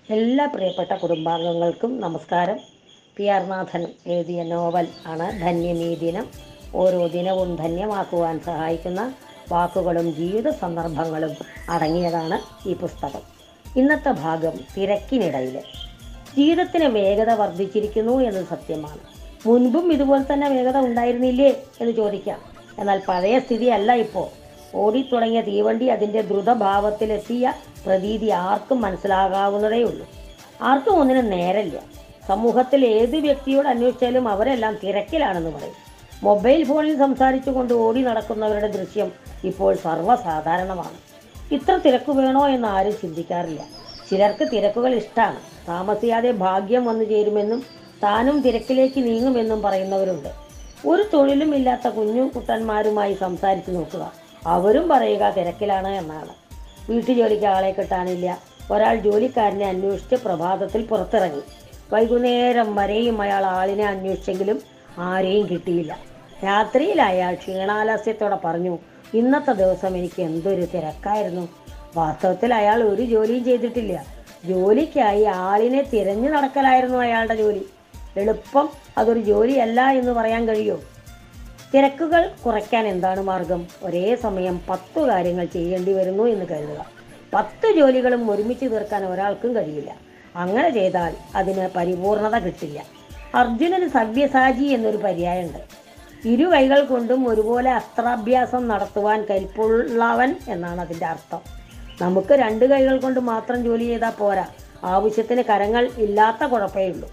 എല്ലാ പ്രിയപ്പെട്ട കുടുംബാംഗങ്ങൾക്കും നമസ്കാരം പി ആർ നാഥൻ എഴുതിയ നോവൽ ആണ് ധന്യമീ ദിനം ഓരോ ദിനവും ധന്യമാക്കുവാൻ സഹായിക്കുന്ന വാക്കുകളും ജീവിത സന്ദർഭങ്ങളും അടങ്ങിയതാണ് ഈ പുസ്തകം ഇന്നത്തെ ഭാഗം തിരക്കിനിടയിൽ ജീവിതത്തിന് വേഗത വർദ്ധിച്ചിരിക്കുന്നു എന്നത് സത്യമാണ് മുൻപും ഇതുപോലെ തന്നെ വേഗത ഉണ്ടായിരുന്നില്ലേ എന്ന് ചോദിക്കാം എന്നാൽ പഴയ സ്ഥിതിയല്ല ഇപ്പോൾ ഓടിത്തുടങ്ങിയ തീവണ്ടി അതിൻ്റെ ദ്രുതഭാവത്തിലെത്തിയ പ്രതീതി ആർക്കും മനസ്സിലാകാവുന്നതേ ഉള്ളൂ ആർക്കും ഒന്നിനും നേരമില്ല സമൂഹത്തിൽ ഏത് വ്യക്തിയോട് അന്വേഷിച്ചാലും അവരെല്ലാം തിരക്കിലാണെന്ന് പറയും മൊബൈൽ ഫോണിൽ സംസാരിച്ചുകൊണ്ട് ഓടി നടക്കുന്നവരുടെ ദൃശ്യം ഇപ്പോൾ സർവ്വസാധാരണമാണ് ഇത്ര തിരക്ക് വേണോ എന്ന് ആരും ചിന്തിക്കാറില്ല ചിലർക്ക് തിരക്കുകൾ ഇഷ്ടമാണ് താമസിയാതെ ഭാഗ്യം വന്നു ചേരുമെന്നും താനും തിരക്കിലേക്ക് നീങ്ങുമെന്നും പറയുന്നവരുണ്ട് ഒരു തൊഴിലും ഇല്ലാത്ത കുഞ്ഞു കുട്ടന്മാരുമായി സംസാരിച്ചു നോക്കുക അവരും പറയുക തിരക്കിലാണ് എന്നാണ് വീട്ടുജോലിക്ക് ആളെ കിട്ടാനില്ല ഒരാൾ ജോലിക്കാരനെ അന്വേഷിച്ച് പ്രഭാതത്തിൽ പുറത്തിറങ്ങി വൈകുന്നേരം വരെയും അയാൾ ആളിനെ അന്വേഷിച്ചെങ്കിലും ആരെയും കിട്ടിയില്ല രാത്രിയിൽ അയാൾ ക്ഷീണാലസ്യത്തോടെ പറഞ്ഞു ഇന്നത്തെ ദിവസം എനിക്ക് എന്തൊരു തിരക്കായിരുന്നു വാസ്തവത്തിൽ അയാൾ ഒരു ജോലിയും ചെയ്തിട്ടില്ല ജോലിക്കായി ആളിനെ തിരഞ്ഞു നടക്കലായിരുന്നു അയാളുടെ ജോലി എളുപ്പം അതൊരു ജോലിയല്ല എന്ന് പറയാൻ കഴിയുമോ തിരക്കുകൾ കുറയ്ക്കാൻ എന്താണ് മാർഗം ഒരേ സമയം പത്തു കാര്യങ്ങൾ ചെയ്യേണ്ടി വരുന്നു എന്ന് കരുതുക പത്ത് ജോലികളും ഒരുമിച്ച് തീർക്കാൻ ഒരാൾക്കും കഴിയില്ല അങ്ങനെ ചെയ്താൽ അതിന് പരിപൂർണത കിട്ടില്ല അർജുനന് സവ്യസാചി എന്നൊരു പര്യായമുണ്ട് ഇരു കൈകൾ കൊണ്ടും ഒരുപോലെ അസ്ത്രാഭ്യാസം നടത്തുവാൻ കൽപ്പുള്ളവൻ എന്നാണ് അതിൻ്റെ അർത്ഥം നമുക്ക് രണ്ട് കൈകൾ കൊണ്ട് മാത്രം ജോലി ചെയ്താൽ പോരാ ആവശ്യത്തിന് കരങ്ങൾ ഇല്ലാത്ത കുഴപ്പമേ ഉള്ളൂ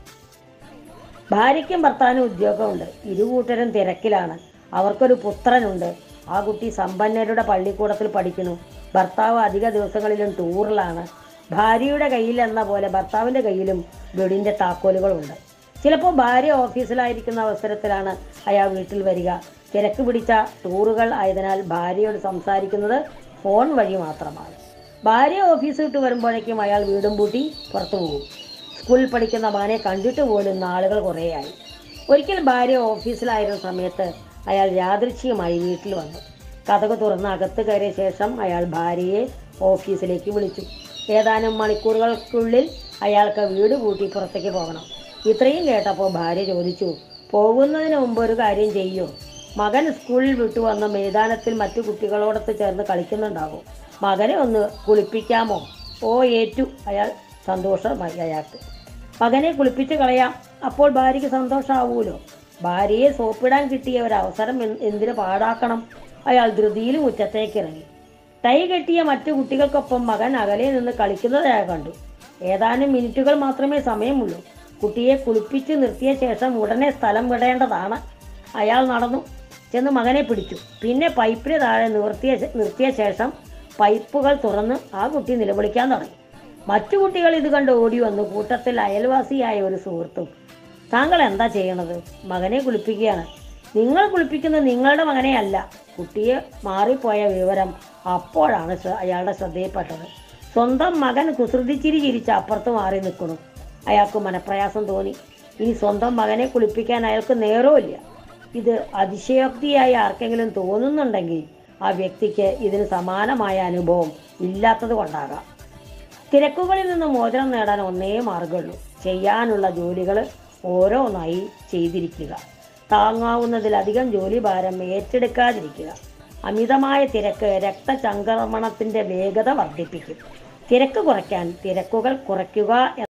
ഭാര്യയ്ക്കും ഭർത്താവിനും ഉദ്യോഗമുണ്ട് ഇരുകൂട്ടരും തിരക്കിലാണ് അവർക്കൊരു പുത്രനുണ്ട് ആ കുട്ടി സമ്പന്നരുടെ പള്ളിക്കൂടത്തിൽ പഠിക്കുന്നു ഭർത്താവ് അധിക ദിവസങ്ങളിലും ടൂറിലാണ് ഭാര്യയുടെ കയ്യിൽ എന്ന പോലെ ഭർത്താവിൻ്റെ കയ്യിലും വീടിൻ്റെ താക്കോലുകളുണ്ട് ചിലപ്പോൾ ഭാര്യ ഓഫീസിലായിരിക്കുന്ന അവസരത്തിലാണ് അയാൾ വീട്ടിൽ വരിക തിരക്ക് പിടിച്ച ടൂറുകൾ ആയതിനാൽ ഭാര്യയോട് സംസാരിക്കുന്നത് ഫോൺ വഴി മാത്രമാണ് ഭാര്യ ഓഫീസ് വിട്ട് വരുമ്പോഴേക്കും അയാൾ വീടും പൂട്ടി പുറത്തു പോകും സ്കൂളിൽ പഠിക്കുന്ന മകനെ കണ്ടിട്ട് പോലും നാളുകൾ കുറേയായി ഒരിക്കൽ ഭാര്യ ഓഫീസിലായിരുന്ന സമയത്ത് അയാൾ യാദൃച്ഛികമായി വീട്ടിൽ വന്നു കഥക് തുറന്ന് അകത്ത് കയറിയ ശേഷം അയാൾ ഭാര്യയെ ഓഫീസിലേക്ക് വിളിച്ചു ഏതാനും മണിക്കൂറുകൾക്കുള്ളിൽ അയാൾക്ക് വീട് കൂട്ടി പുറത്തേക്ക് പോകണം ഇത്രയും കേട്ടപ്പോൾ ഭാര്യ ചോദിച്ചു പോകുന്നതിന് മുമ്പ് ഒരു കാര്യം ചെയ്യൂ മകൻ സ്കൂളിൽ വിട്ടു വന്ന മൈതാനത്തിൽ മറ്റു കുട്ടികളോടൊത്ത് ചേർന്ന് കളിക്കുന്നുണ്ടാകും മകനെ ഒന്ന് കുളിപ്പിക്കാമോ ഓ ഏറ്റു അയാൾ സന്തോഷമായി അയാൾക്ക് മകനെ കുളിപ്പിച്ച് കളയാം അപ്പോൾ ഭാര്യയ്ക്ക് സന്തോഷമാവൂലോ ഭാര്യയെ സോപ്പിടാൻ കിട്ടിയ ഒരു അവസരം എന്ത് എന്തിനു പാഴാക്കണം അയാൾ ധൃതിയിൽ മുറ്റത്തേക്ക് ഇറങ്ങി ടൈ കെട്ടിയ മറ്റു കുട്ടികൾക്കൊപ്പം മകൻ അകലെ നിന്ന് കളിക്കുന്നത് അയാൾ കണ്ടു ഏതാനും മിനിറ്റുകൾ മാത്രമേ സമയമുള്ളൂ കുട്ടിയെ കുളിപ്പിച്ച് നിർത്തിയ ശേഷം ഉടനെ സ്ഥലം വിടേണ്ടതാണ് അയാൾ നടന്നു ചെന്ന് മകനെ പിടിച്ചു പിന്നെ പൈപ്പിന് താഴെ നിവർത്തിയ നിർത്തിയ ശേഷം പൈപ്പുകൾ തുറന്ന് ആ കുട്ടി നിലവിളിക്കാൻ തുടങ്ങി മറ്റു കുട്ടികൾ ഇത് കണ്ട് ഓടി വന്നു കൂട്ടത്തിൽ അയൽവാസിയായ ഒരു സുഹൃത്തും താങ്കൾ എന്താ ചെയ്യണത് മകനെ കുളിപ്പിക്കുകയാണ് നിങ്ങൾ കുളിപ്പിക്കുന്നത് നിങ്ങളുടെ മകനെ അല്ല കുട്ടിയെ മാറിപ്പോയ വിവരം അപ്പോഴാണ് ശ്ര- അയാളുടെ ശ്രദ്ധയിൽപ്പെട്ടത് സ്വന്തം മകൻ കുസൃതിച്ചിരി ചിരിച്ച് അപ്പുറത്ത് മാറി നിൽക്കുന്നു അയാൾക്ക് മനപ്രയാസം തോന്നി ഇനി സ്വന്തം മകനെ കുളിപ്പിക്കാൻ അയാൾക്ക് നേരവുമില്ല ഇത് അതിശയോക്തിയായി ആർക്കെങ്കിലും തോന്നുന്നുണ്ടെങ്കിൽ ആ വ്യക്തിക്ക് ഇതിന് സമാനമായ അനുഭവം ഇല്ലാത്തത് കൊണ്ടാകാം തിരക്കുകളിൽ നിന്ന് മോചനം നേടാൻ ഒന്നേ മാർഗമുള്ളൂ ചെയ്യാനുള്ള ജോലികൾ ഓരോന്നായി ചെയ്തിരിക്കുക താങ്ങാവുന്നതിലധികം ജോലി ഭാരം ഏറ്റെടുക്കാതിരിക്കുക അമിതമായ തിരക്ക് രക്തചംക്രമണത്തിന്റെ വേഗത വർദ്ധിപ്പിക്കും തിരക്ക് കുറയ്ക്കാൻ തിരക്കുകൾ കുറയ്ക്കുക